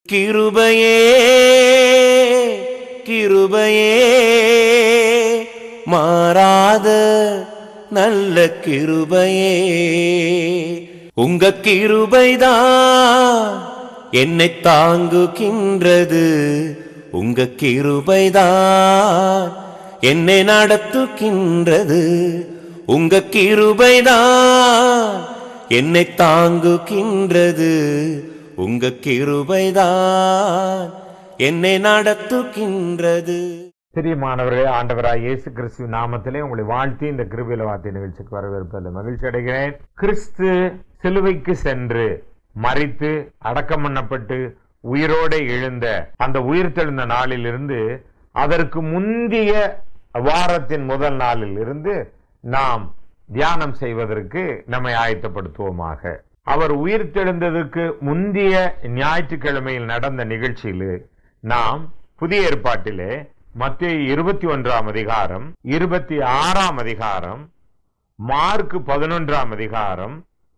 கிருபையே கிருபையே மாறாத நல்ல கிருபையே உங்க கிருபைதான் என்னை தாங்குகின்றது உங்க கிருபைதான் என்னை நடத்துகின்றது உங்க கிருபைதான் என்னை தாங்குகின்றது உங்க கிருபைதான் என்னை நடத்துகின்றது பிரியமானவர்களே ஆண்டவராய் இயேசு கிறிஸ்து நாமத்திலே உங்களை வாழ்த்தி இந்த கிருபில வார்த்தை நிகழ்ச்சிக்கு வரவேற்பதில் மகிழ்ச்சி அடைகிறேன் கிறிஸ்து சிலுவைக்கு சென்று மறித்து அடக்கம் பண்ணப்பட்டு உயிரோட எழுந்த அந்த உயிர் தெழுந்த நாளிலிருந்து அதற்கு முந்திய வாரத்தின் முதல் நாளில் இருந்து நாம் தியானம் செய்வதற்கு நம்மை ஆயத்தப்படுத்துவோமாக அவர் உயிர் தெழுந்ததற்கு முந்திய ஞாயிற்றுக்கிழமையில் நடந்த நிகழ்ச்சியில் நாம் புதிய ஏற்பாட்டிலே மத்திய இருபத்தி ஒன்றாம் அதிகாரம் இருபத்தி ஆறாம் அதிகாரம் மார்க் பதினொன்றாம் அதிகாரம்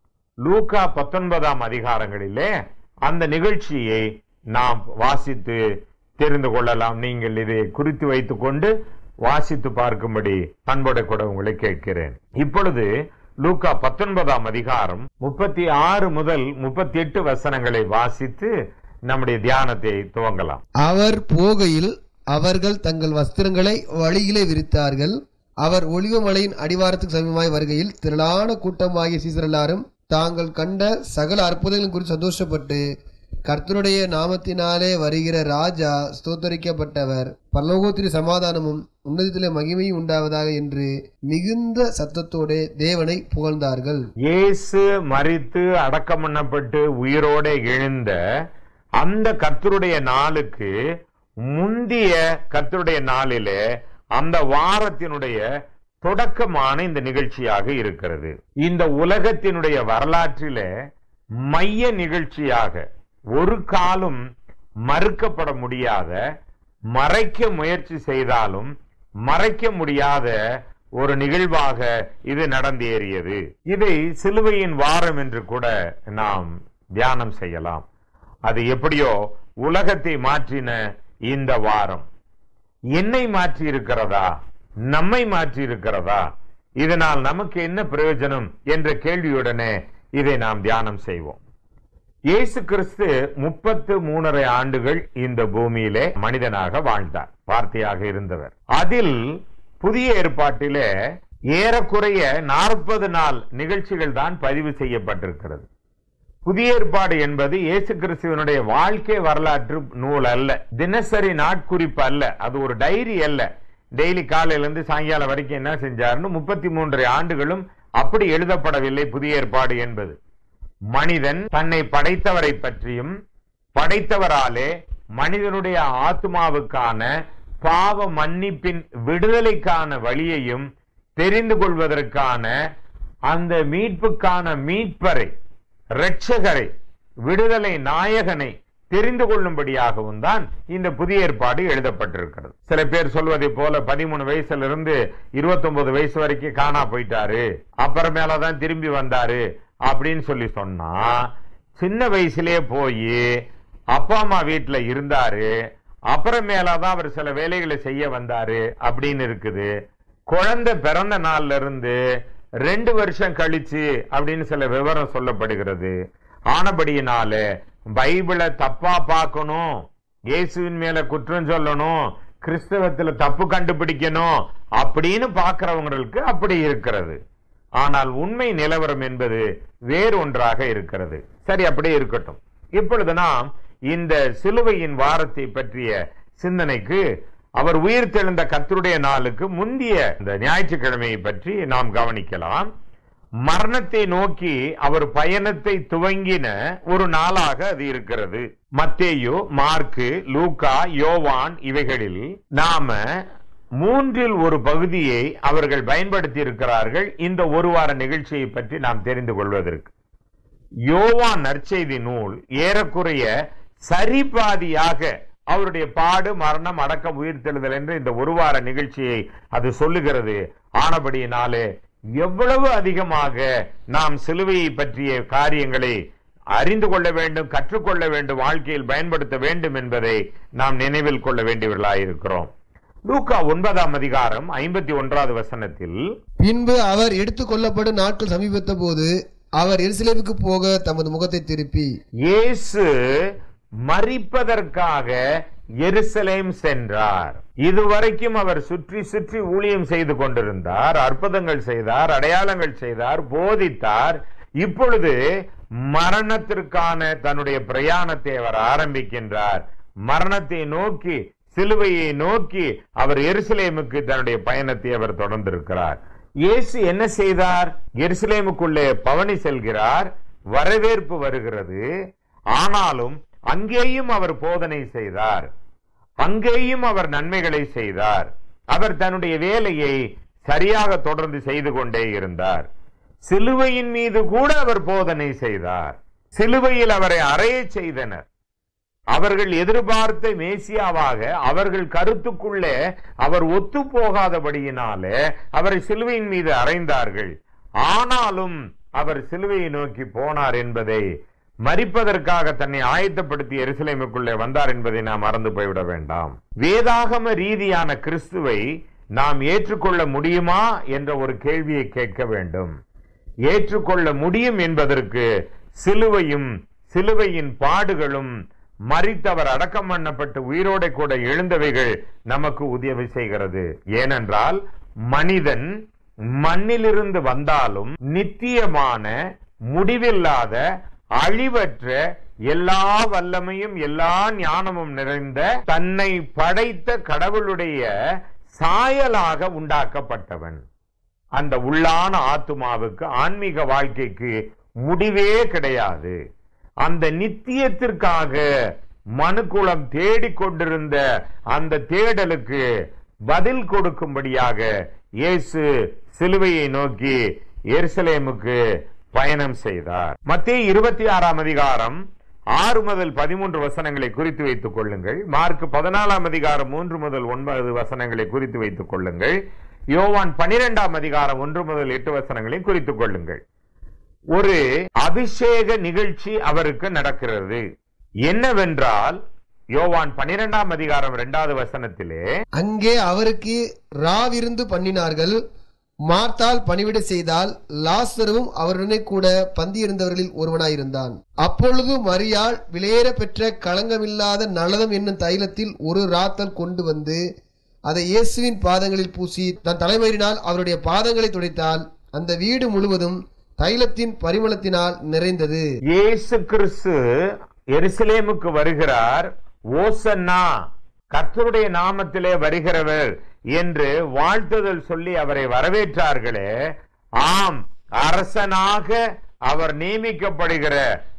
லூக்கா பத்தொன்பதாம் அதிகாரங்களிலே அந்த நிகழ்ச்சியை நாம் வாசித்து தெரிந்து கொள்ளலாம் நீங்கள் இதை குறித்து வைத்துக் கொண்டு வாசித்து பார்க்கும்படி அன்போட கூட உங்களை கேட்கிறேன் இப்பொழுது லூக்கா பத்தொன்பதாம் அதிகாரம் முப்பத்தி ஆறு முதல் முப்பத்தி எட்டு வசனங்களை வாசித்து நம்முடைய தியானத்தை துவங்கலாம் அவர் போகையில் அவர்கள் தங்கள் வஸ்திரங்களை வழியிலே விரித்தார்கள் அவர் ஒளிவமலையின் அடிவாரத்துக்கு சமீபமாய் வருகையில் திரளான கூட்டமாகிய சீசர் எல்லாரும் தாங்கள் கண்ட சகல அற்புதங்களும் குறித்து சந்தோஷப்பட்டு கர்த்தருடைய நாமத்தினாலே வருகிற ராஜா ஸ்தோத்தரிக்கப்பட்டவர் பரலோகத்திலே சமாதானமும் உன்னதத்திலே மகிமையும் உண்டாவதாக என்று மிகுந்த சத்தத்தோடு தேவனை புகழ்ந்தார்கள் இயேசு மரித்து அடக்கம் பண்ணப்பட்டு உயிரோட எழுந்த அந்த கர்த்தருடைய நாளுக்கு முந்திய கர்த்தருடைய நாளிலே அந்த வாரத்தினுடைய தொடக்கமான இந்த நிகழ்ச்சியாக இருக்கிறது இந்த உலகத்தினுடைய வரலாற்றிலே மைய நிகழ்ச்சியாக ஒரு காலம் மறுக்கப்பட முடியாத மறைக்க முயற்சி செய்தாலும் மறைக்க முடியாத ஒரு நிகழ்வாக இது நடந்தேறியது இதை சிலுவையின் வாரம் என்று கூட நாம் தியானம் செய்யலாம் அது எப்படியோ உலகத்தை மாற்றின இந்த வாரம் என்னை மாற்றி இருக்கிறதா நம்மை மாற்றி இருக்கிறதா இதனால் நமக்கு என்ன பிரயோஜனம் என்ற கேள்வியுடனே இதை நாம் தியானம் செய்வோம் இயேசு கிறிஸ்து முப்பத்து மூணரை ஆண்டுகள் இந்த பூமியிலே மனிதனாக வாழ்ந்தார் வார்த்தையாக இருந்தவர் அதில் புதிய ஏற்பாட்டிலே ஏறக்குறைய நாற்பது நாள் நிகழ்ச்சிகள் தான் பதிவு செய்யப்பட்டிருக்கிறது புதிய ஏற்பாடு என்பது இயேசு கிறிஸ்துவனுடைய வாழ்க்கை வரலாற்று நூல் அல்ல தினசரி நாட்குறிப்பு அல்ல அது ஒரு டைரி அல்ல டெய்லி காலையில இருந்து சாயங்காலம் வரைக்கும் என்ன செஞ்சாருன்னு முப்பத்தி மூன்று ஆண்டுகளும் அப்படி எழுதப்படவில்லை புதிய ஏற்பாடு என்பது மனிதன் தன்னை படைத்தவரை பற்றியும் படைத்தவராலே மனிதனுடைய ஆத்மாவுக்கான பாவ மன்னிப்பின் விடுதலைக்கான வழியையும் தெரிந்து கொள்வதற்கான அந்த மீட்புக்கான மீட்பரை இரட்சகரை விடுதலை நாயகனை தெரிந்து கொள்ளும்படியாகவும் தான் இந்த புதிய ஏற்பாடு எழுதப்பட்டிருக்கிறது சில பேர் சொல்வதை போல பதிமூணு வயசுல இருந்து இருபத்தொன்பது வயசு வரைக்கும் காணா போயிட்டாரு அப்புறமேலதான் திரும்பி வந்தாரு அப்படின்னு சொல்லி சொன்னா சின்ன வயசுலயே போய் அப்பா அம்மா வீட்டுல இருந்தாரு அப்புறமேலாதான் அவர் சில வேலைகளை செய்ய வந்தாரு அப்படின்னு இருக்குது குழந்தை பிறந்த நாள்ல இருந்து ரெண்டு வருஷம் கழிச்சு அப்படின்னு சில விவரம் சொல்லப்படுகிறது ஆனபடியினால பைபிளை தப்பா பார்க்கணும் இயேசுவின் மேல குற்றம் சொல்லணும் கிறிஸ்தவத்துல தப்பு கண்டுபிடிக்கணும் அப்படின்னு பார்க்கிறவங்களுக்கு அப்படி இருக்கிறது ஆனால் உண்மை நிலவரம் என்பது வேறு ஒன்றாக இருக்கிறது சரி அப்படியே இருக்கட்டும் இப்பொழுது நாம் இந்த சிலுவையின் வாரத்தை பற்றிய சிந்தனைக்கு அவர் உயிர் தெழுந்த கத்தருடைய நாளுக்கு முந்திய இந்த ஞாயிற்றுக்கிழமையை பற்றி நாம் கவனிக்கலாம் மரணத்தை நோக்கி அவர் பயணத்தை துவங்கின ஒரு நாளாக அது இருக்கிறது மத்தேயு மார்க்கு லூக்கா யோவான் இவைகளில் நாம மூன்றில் ஒரு பகுதியை அவர்கள் பயன்படுத்தி இருக்கிறார்கள் இந்த ஒரு வார நிகழ்ச்சியை பற்றி நாம் தெரிந்து கொள்வதற்கு யோவான் நற்செய்தி நூல் ஏறக்குறைய சரிபாதியாக அவருடைய பாடு மரணம் அடக்கம் உயிர்த்தெழுதல் என்று இந்த ஒரு வார நிகழ்ச்சியை அது சொல்லுகிறது ஆனபடியினாலே எவ்வளவு அதிகமாக நாம் சிலுவையை பற்றிய காரியங்களை அறிந்து கொள்ள வேண்டும் கற்றுக்கொள்ள வேண்டும் வாழ்க்கையில் பயன்படுத்த வேண்டும் என்பதை நாம் நினைவில் கொள்ள வேண்டியவர்களாயிருக்கிறோம் லூக்கா ஒன்பதாம் அதிகாரம் ஐம்பத்தி ஒன்றாவது வசனத்தில் பின்பு அவர் எடுத்துக் கொள்ளப்படும் நாட்கள் சமீபத்த போது அவர் எருசலேமுக்கு போக தமது முகத்தை திருப்பி இயேசு மறிப்பதற்காக எருசலேம் சென்றார் இதுவரைக்கும் அவர் சுற்றி சுற்றி ஊழியம் செய்து கொண்டிருந்தார் அற்புதங்கள் செய்தார் அடையாளங்கள் செய்தார் போதித்தார் இப்பொழுது மரணத்திற்கான தன்னுடைய பிரயாணத்தை அவர் ஆரம்பிக்கின்றார் மரணத்தை நோக்கி சிலுவையை நோக்கி அவர் எருசலேமுக்கு தன்னுடைய பயணத்தை அவர் தொடர்ந்திருக்கிறார் இயேசு என்ன செய்தார் எருசலேமுக்குள்ளே பவனி செல்கிறார் வரவேற்பு வருகிறது ஆனாலும் அங்கேயும் அவர் போதனை செய்தார் அங்கேயும் அவர் நன்மைகளை செய்தார் அவர் தன்னுடைய வேலையை சரியாக தொடர்ந்து செய்து கொண்டே இருந்தார் சிலுவையின் மீது கூட அவர் போதனை செய்தார் சிலுவையில் அவரை அறையச் செய்தனர் அவர்கள் எதிர்பார்த்த மேசியாவாக அவர்கள் கருத்துக்குள்ளே அவர் ஒத்து போகாதபடியினாலே அவரை சிலுவையின் மீது அறைந்தார்கள் ஆனாலும் அவர் சிலுவையை நோக்கி போனார் என்பதை மறிப்பதற்காக தன்னை ஆயத்தப்படுத்தி எருசலேமுக்குள்ளே வந்தார் என்பதை நாம் மறந்து போய்விட வேண்டாம் வேதாகம ரீதியான கிறிஸ்துவை நாம் ஏற்றுக்கொள்ள முடியுமா என்ற ஒரு கேள்வியை கேட்க வேண்டும் ஏற்றுக்கொள்ள முடியும் என்பதற்கு சிலுவையும் சிலுவையின் பாடுகளும் மறித்தவர் அடக்கம் பண்ணப்பட்டு உயிரோட கூட எழுந்தவைகள் நமக்கு உதவி செய்கிறது ஏனென்றால் மனிதன் மண்ணிலிருந்து வந்தாலும் நித்தியமான முடிவில்லாத அழிவற்ற எல்லா வல்லமையும் எல்லா ஞானமும் நிறைந்த தன்னை படைத்த கடவுளுடைய சாயலாக உண்டாக்கப்பட்டவன் அந்த உள்ளான ஆத்துமாவுக்கு ஆன்மீக வாழ்க்கைக்கு முடிவே கிடையாது அந்த நித்தியத்திற்காக மனுக்குலம் தேடிக்கொண்டிருந்த அந்த தேடலுக்கு பதில் கொடுக்கும்படியாக இயேசு சிலுவையை நோக்கி எருசலேமுக்கு பயணம் செய்தார் மத்திய இருபத்தி ஆறாம் அதிகாரம் ஆறு முதல் பதிமூன்று வசனங்களை குறித்து வைத்துக் கொள்ளுங்கள் மார்க் பதினாலாம் அதிகாரம் மூன்று முதல் ஒன்பது வசனங்களை குறித்து வைத்துக் கொள்ளுங்கள் யோவான் பனிரெண்டாம் அதிகாரம் ஒன்று முதல் எட்டு வசனங்களை குறித்துக் கொள்ளுங்கள் ஒரு அபிஷேக நிகழ்ச்சி அவருக்கு நடக்கிறது என்னவென்றால் யோவான் பனிரெண்டாம் அதிகாரம் இரண்டாவது வசனத்திலே அங்கே அவருக்கு ராவிருந்து பண்ணினார்கள் மார்த்தால் பணிவிடை செய்தால் லாசருவும் அவருடனே கூட பந்தியிருந்தவர்களில் ஒருவனாயிருந்தான் அப்பொழுது மரியாள் விலையேற பெற்ற களங்கமில்லாத நலதம் என்னும் தைலத்தில் ஒரு ராத்தல் கொண்டு வந்து அதை இயேசுவின் பாதங்களில் பூசி தன் தலைமயிரினால் அவருடைய பாதங்களை துடைத்தால் அந்த வீடு முழுவதும் தைலத்தின் பரிமளத்தினால் நிறைந்தது இயேசு கிறிஸ்து எருசலேமுக்கு வருகிறார் ஓசன்னா கர்த்தருடைய நாமத்திலே வருகிறவர் என்று வாழ்த்துதல் சொல்லி அவரை வரவேற்றார்களே ஆம் அரசனாக அவர் நியமிக்கப்படுகிற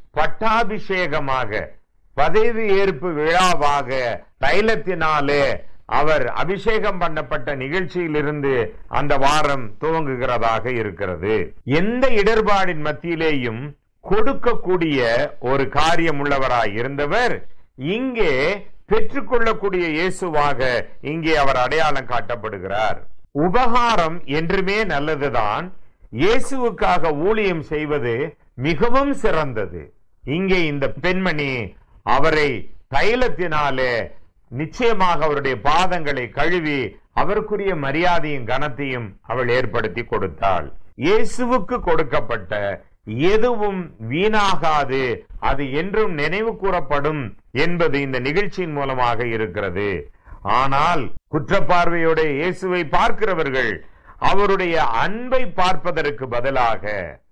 பட்டாபிஷேகமாக பதவி ஏற்பு விழாவாக தைலத்தினாலே அவர் அபிஷேகம் பண்ணப்பட்ட நிகழ்ச்சியிலிருந்து அந்த வாரம் துவங்குகிறதாக இருக்கிறது எந்த இடர்பாடின் மத்தியிலேயும் கொடுக்கக்கூடிய ஒரு காரியம் உள்ளவராய் இருந்தவர் இங்கே பெற்றுக்கொள்ளக்கூடிய இயேசுவாக இங்கே அவர் அடையாளம் காட்டப்படுகிறார் உபகாரம் என்றுமே நல்லதுதான் இயேசுவுக்காக ஊழியம் செய்வது மிகவும் சிறந்தது இங்கே இந்த பெண்மணி அவரை தைலத்தினாலே நிச்சயமாக அவருடைய பாதங்களை கழுவி அவருக்குரிய மரியாதையும் கனத்தையும் அவள் ஏற்படுத்தி கொடுத்தாள் இயேசுவுக்கு கொடுக்கப்பட்ட எதுவும் வீணாகாது அது என்றும் நினைவு கூறப்படும் என்பது இந்த நிகழ்ச்சியின் மூலமாக இருக்கிறது ஆனால் குற்றப்பார்வையோட இயேசுவை பார்க்கிறவர்கள் அவருடைய அன்பை பார்ப்பதற்கு பதிலாக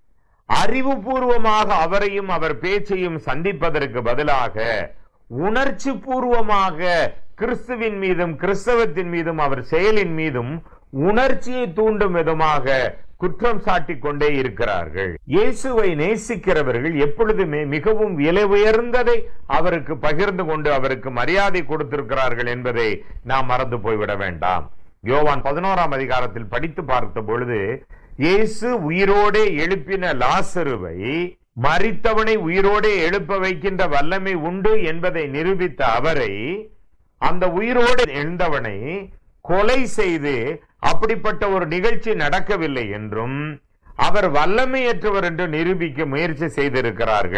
அறிவுபூர்வமாக அவரையும் அவர் பேச்சையும் சந்திப்பதற்கு பதிலாக உணர்ச்சி பூர்வமாக கிறிஸ்துவின் மீதும் கிறிஸ்தவத்தின் மீதும் அவர் செயலின் மீதும் உணர்ச்சியை தூண்டும் விதமாக குற்றம் சாட்டிக் கொண்டே இருக்கிறார்கள் இயேசுவை நேசிக்கிறவர்கள் எப்பொழுதுமே மிகவும் விலை உயர்ந்ததை அவருக்கு பகிர்ந்து கொண்டு அவருக்கு மரியாதை கொடுத்திருக்கிறார்கள் என்பதை நாம் மறந்து போய்விட வேண்டாம் யோவான் பதினோராம் அதிகாரத்தில் படித்து பார்த்த பொழுது இயேசு உயிரோடே எழுப்பின லாசருவை மரித்தவனை உயிரோடே எழுப்ப வைக்கின்ற வல்லமை உண்டு என்பதை நிரூபித்த அவரை அந்த உயிரோடு எழுந்தவனை கொலை செய்து அப்படிப்பட்ட ஒரு நிகழ்ச்சி நடக்கவில்லை என்றும் அவர் வல்லமையற்றவர் என்று நிரூபிக்க முயற்சி செய்திருக்கிறார்கள்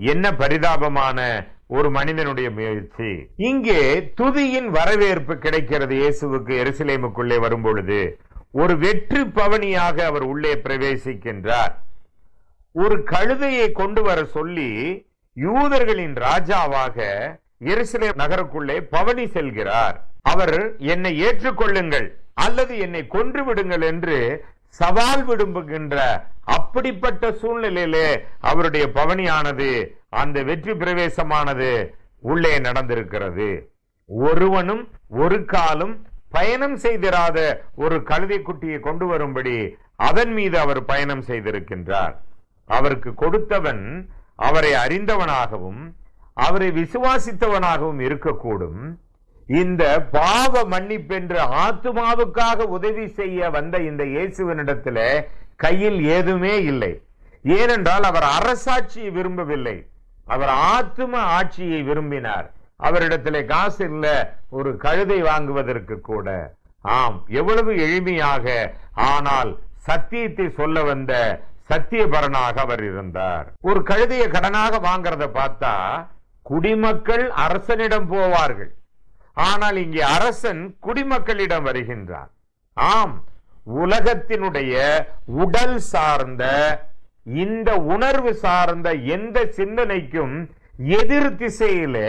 என்ன பரிதாபமான ஒரு மனிதனுடைய முயற்சி இங்கே துதியின் வரவேற்பு கிடைக்கிறது இயேசுவுக்கு எருசலேமுக்குள்ளே வரும்பொழுது ஒரு வெற்றி பவனியாக அவர் உள்ளே பிரவேசிக்கின்றார் ஒரு கழுதையை கொண்டு வர சொல்லி யூதர்களின் ராஜாவாக எருசலேம் நகருக்குள்ளே பவனி செல்கிறார் அவர் என்னை ஏற்றுக்கொள்ளுங்கள் அல்லது என்னை கொன்று விடுங்கள் என்று சவால் விடும்புகின்ற அப்படிப்பட்ட சூழ்நிலையிலே அவருடைய பவனியானது அந்த வெற்றி பிரவேசமானது உள்ளே நடந்திருக்கிறது ஒருவனும் ஒரு காலும் பயணம் செய்திராத ஒரு கழுதை குட்டியை கொண்டு வரும்படி அதன் மீது அவர் பயணம் செய்திருக்கின்றார் அவருக்கு கொடுத்தவன் அவரை அறிந்தவனாகவும் அவரை விசுவாசித்தவனாகவும் இருக்கக்கூடும் இந்த பாவ மன்னிப்பென்று ஆத்துமாவுக்காக உதவி செய்ய வந்த இந்த இயேசுவனிடத்துல கையில் ஏதுமே இல்லை ஏனென்றால் அவர் அரசாட்சியை விரும்பவில்லை அவர் ஆத்தும ஆட்சியை விரும்பினார் அவரிடத்திலே காசு இல்ல ஒரு கழுதை வாங்குவதற்கு கூட ஆம் எவ்வளவு எளிமையாக ஆனால் சத்தியத்தை சொல்ல வந்த சத்தியபரனாக அவர் இருந்தார் ஒரு கழுதையை கடனாக வாங்குறத பார்த்தா குடிமக்கள் அரசனிடம் போவார்கள் ஆனால் இங்கே அரசன் குடிமக்களிடம் வருகின்றான் ஆம் உலகத்தினுடைய உடல் சார்ந்த இந்த உணர்வு சார்ந்த எந்த சிந்தனைக்கும் எதிர் திசையிலே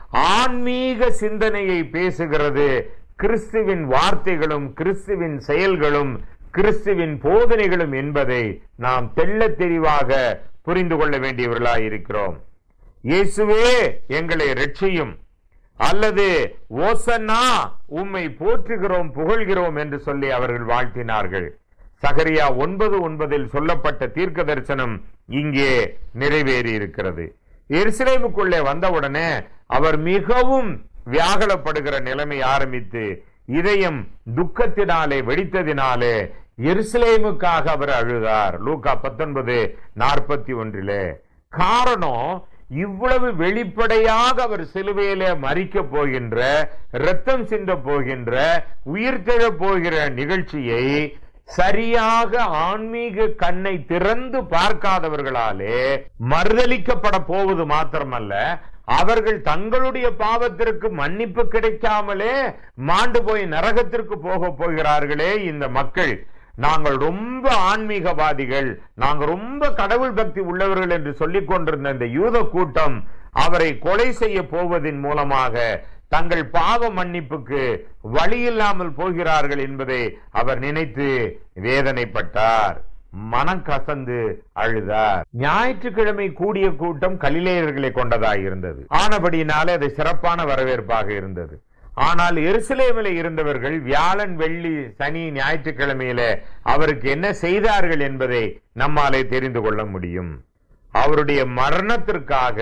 ஆன்மீக சிந்தனையை பேசுகிறது கிறிஸ்துவின் வார்த்தைகளும் கிறிஸ்துவின் செயல்களும் கிறிஸ்துவின் போதனைகளும் என்பதை நாம் தெள்ளத் தெளிவாக புரிந்து கொள்ள வேண்டியவர்களாய் இருக்கிறோம் இயேசுவே எங்களை ரட்சியும் அல்லது ஓசன்னா உம்மை போற்றுகிறோம் புகழ்கிறோம் என்று சொல்லி அவர்கள் வாழ்த்தினார்கள் சகரியா ஒன்பது ஒன்பதில் சொல்லப்பட்ட தீர்க்க தரிசனம் இங்கே நிறைவேறி இருக்கிறது எருசலேமுக்குள்ளே வந்தவுடனே அவர் மிகவும் வியாகலப்படுகிற நிலைமை ஆரம்பித்து இதயம் துக்கத்தினாலே வெடித்ததினாலே எருசலேமுக்காக அவர் அழுதார் லூக்கா பத்தொன்பது நாற்பத்தி ஒன்றிலே காரணம் இவ்வளவு வெளிப்படையாக அவர் சிலுவையில மறிக்க போகின்ற ரத்தம் சிந்த போகின்ற உயிர்த்தெழ போகிற நிகழ்ச்சியை சரியாக ஆன்மீக கண்ணை திறந்து பார்க்காதவர்களாலே மறுதலிக்கப்பட போவது மாத்திரமல்ல அவர்கள் தங்களுடைய பாவத்திற்கு மன்னிப்பு கிடைக்காமலே மாண்டு போய் நரகத்திற்கு போக போகிறார்களே இந்த மக்கள் நாங்கள் ரொம்ப ஆன்மீகவாதிகள் நாங்கள் ரொம்ப கடவுள் பக்தி உள்ளவர்கள் என்று சொல்லிக் கொண்டிருந்த இந்த யூத கூட்டம் அவரை கொலை செய்ய போவதின் மூலமாக தங்கள் பாவ மன்னிப்புக்கு வழி இல்லாமல் போகிறார்கள் என்பதை அவர் நினைத்து வேதனைப்பட்டார் மனம் கசந்து அழுதார் ஞாயிற்றுக்கிழமை கூடிய கூட்டம் கலிலேயர்களை கொண்டதாக இருந்தது ஆனபடியினாலே அது சிறப்பான வரவேற்பாக இருந்தது ஆனால் எருசலேமில் இருந்தவர்கள் வியாழன் வெள்ளி சனி ஞாயிற்றுக்கிழமையில அவருக்கு என்ன செய்தார்கள் என்பதை நம்மாலே தெரிந்து கொள்ள முடியும் அவருடைய மரணத்திற்காக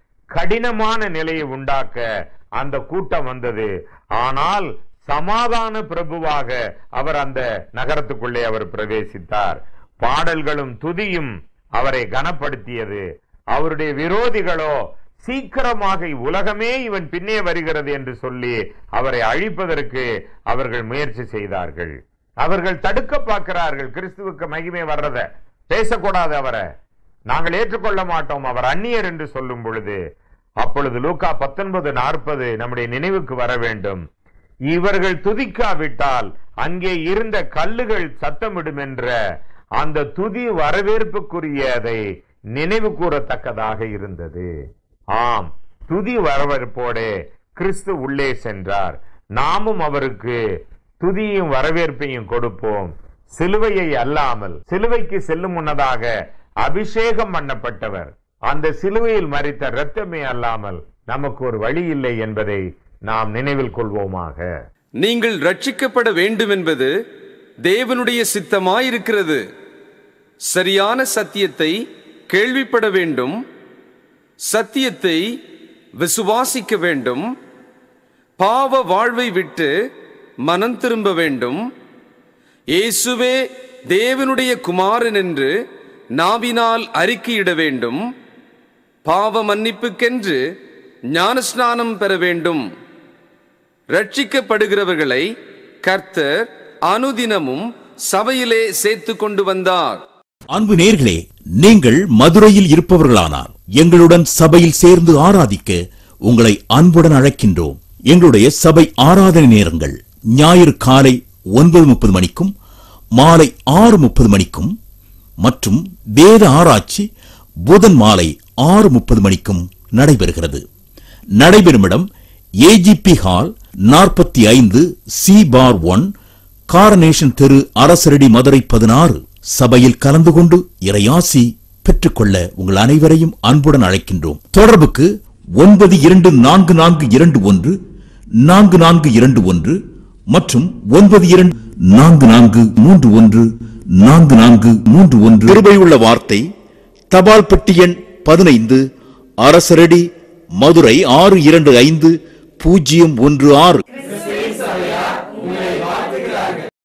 கடினமான நிலையை உண்டாக்க அந்த கூட்டம் வந்தது ஆனால் சமாதான பிரபுவாக அவர் அந்த நகரத்துக்குள்ளே அவர் பிரவேசித்தார் பாடல்களும் துதியும் அவரை கனப்படுத்தியது அவருடைய விரோதிகளோ சீக்கிரமாக உலகமே இவன் பின்னே வருகிறது என்று சொல்லி அவரை அழிப்பதற்கு அவர்கள் முயற்சி செய்தார்கள் அவர்கள் தடுக்க பார்க்கிறார்கள் கிறிஸ்துவுக்கு மகிமை வர்றத பேசக்கூடாது அவரை நாங்கள் ஏற்றுக்கொள்ள மாட்டோம் அவர் அந்நியர் என்று சொல்லும் பொழுது அப்பொழுது லூக்கா பத்தொன்பது நாற்பது நம்முடைய நினைவுக்கு வர வேண்டும் இவர்கள் துதிக்காவிட்டால் அங்கே இருந்த கல்லுகள் சத்தமிடும் என்ற அந்த துதி வரவேற்புக்குரியதை நினைவு கூறத்தக்கதாக இருந்தது ஆம் துதி வரவேற்போடே கிறிஸ்து உள்ளே சென்றார் நாமும் அவருக்கு துதியும் வரவேற்பையும் கொடுப்போம் சிலுவையை அல்லாமல் சிலுவைக்கு செல்லும் முன்னதாக அபிஷேகம் பண்ணப்பட்டவர் அந்த சிலுவையில் மறித்த இரத்தமே அல்லாமல் நமக்கு ஒரு வழி இல்லை என்பதை நாம் நினைவில் கொள்வோமாக நீங்கள் ரட்சிக்கப்பட வேண்டும் என்பது தேவனுடைய சித்தமாயிருக்கிறது சரியான சத்தியத்தை கேள்விப்பட வேண்டும் சத்தியத்தை விசுவாசிக்க வேண்டும் பாவ வாழ்வை விட்டு மனம் திரும்ப வேண்டும் இயேசுவே தேவனுடைய குமாரன் என்று நாவினால் அறிக்கையிட வேண்டும் பாவ மன்னிப்புக்கென்று ஞானஸ்நானம் பெற வேண்டும் ரட்சிக்கப்படுகிறவர்களை கர்த்தர் அனுதினமும் சபையிலே சேர்த்து கொண்டு வந்தார் அன்பு நேர்களே நீங்கள் மதுரையில் இருப்பவர்களானார் எங்களுடன் சபையில் சேர்ந்து ஆராதிக்க உங்களை அன்புடன் அழைக்கின்றோம் எங்களுடைய சபை ஆராதனை நேரங்கள் ஞாயிறு காலை ஒன்பது முப்பது மணிக்கும் மாலை ஆறு முப்பது மணிக்கும் மற்றும் வேத ஆராய்ச்சி புதன் மாலை ஆறு முப்பது மணிக்கும் நடைபெறுகிறது நடைபெறும் இடம் ஏஜிபி ஹால் நாற்பத்தி ஐந்து சி பார் ஒன் காரனேஷன் தெரு அரசரடி மதுரை பதினாறு சபையில் கலந்து கொண்டு இறையாசி பெற்றுக்கொள்ள உங்கள் அனைவரையும் அன்புடன் அழைக்கின்றோம் தொடர்புக்கு ஒன்பது இரண்டு நான்கு நான்கு இரண்டு ஒன்று நான்கு நான்கு இரண்டு ஒன்று மற்றும் ஒன்பது இரண்டு நான்கு நான்கு மூன்று ஒன்று நான்கு நான்கு மூன்று ஒன்று கிருபையுள்ள வார்த்தை தபால் பெட்டி எண் பதினைந்து அரசரடி மதுரை ஆறு இரண்டு ஐந்து பூஜ்ஜியம் ஒன்று ஆறு